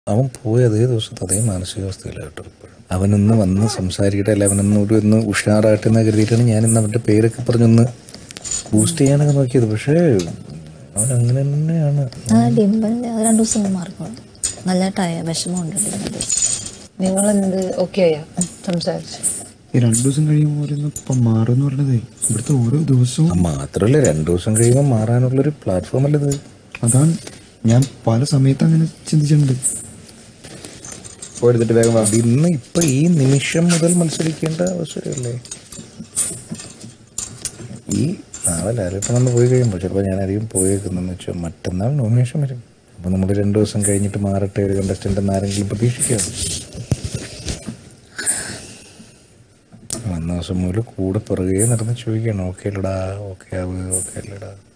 അവൻ പോയ അതേ ദിവസത്തെ അതേ മാനസികാവസ്ഥയിലായിട്ട് ഇപ്പോഴും അവനൊന്ന് വന്ന് സംസാരിക്കട്ടെ അല്ല അവനൊന്ന് ഒരു ഒന്ന് ഉഷാറാട്ടെ എന്ന് കരുതിയിട്ടാണ് ഞാൻ ഇന്ന് അവൻ്റെ പേരൊക്കെ പറഞ്ഞൊന്ന് ബൂസ്റ്റ് ചെയ്യാനൊക്കെ നോക്കിയത് പക്ഷേ അവൻ അങ്ങനെ തന്നെയാണ് ആ ഡിംപിളിൻ്റെ അത് രണ്ടു ദിവസം മുമ്പ് മാറിക്കോളും നല്ല ടയ വിഷമമുണ്ട് ഡിംപിൾ നിങ്ങൾ എന്ത് ഓക്കെ ആയാ സംസാരിച്ചു ഈ രണ്ടു ദിവസം കഴിയുമ്പോൾ ഇപ്പം മാറുമെന്ന് പറഞ്ഞതേ ഇവിടുത്തെ ഓരോ ദിവസവും ആ, മാത്രമല്ല രണ്ടു ദിവസം കഴിയുമ്പോൾ മാറാനുള്ളൊരു പ്ലാറ്റ്ഫോം അല്ലത് അതാണ് ഞാൻ പല സമയത്ത് അങ്ങനെ ചിന്തിച്ചിട്ടുണ്ട് പോയെടുത്തിട്ട് വേഗം വാ ഇന്ന് ഇപ്പൊ ഈ നിമിഷം മുതൽ മത്സരിക്കേണ്ട അവസരമല്ലേ ഈ നാളെ ലാലിപ്പണമെന്ന് പോയി കഴിയുമ്പോൾ ചിലപ്പോൾ ഞാൻ അധികം പോയേക്കുന്നെന്ന് വെച്ചാൽ മറ്റന്നാൾ നോമിനേഷൻ വരും അപ്പോൾ നമ്മൾ രണ്ട് ദിവസം കഴിഞ്ഞിട്ട് മാറട്ടെ ഒരു കണ്ടസ്റ്റൻ്റ് എന്ന് ആരെങ്കിലും പ്രതീക്ഷിക്കാം വന്ന ദിവസം മുതൽ കൂടെ പിറകെ നടന്ന് ചോദിക്കണം ഓക്കെ അല്ലടാ ഓക്കെ ആവ് ഓക്കെ അല്ലടാ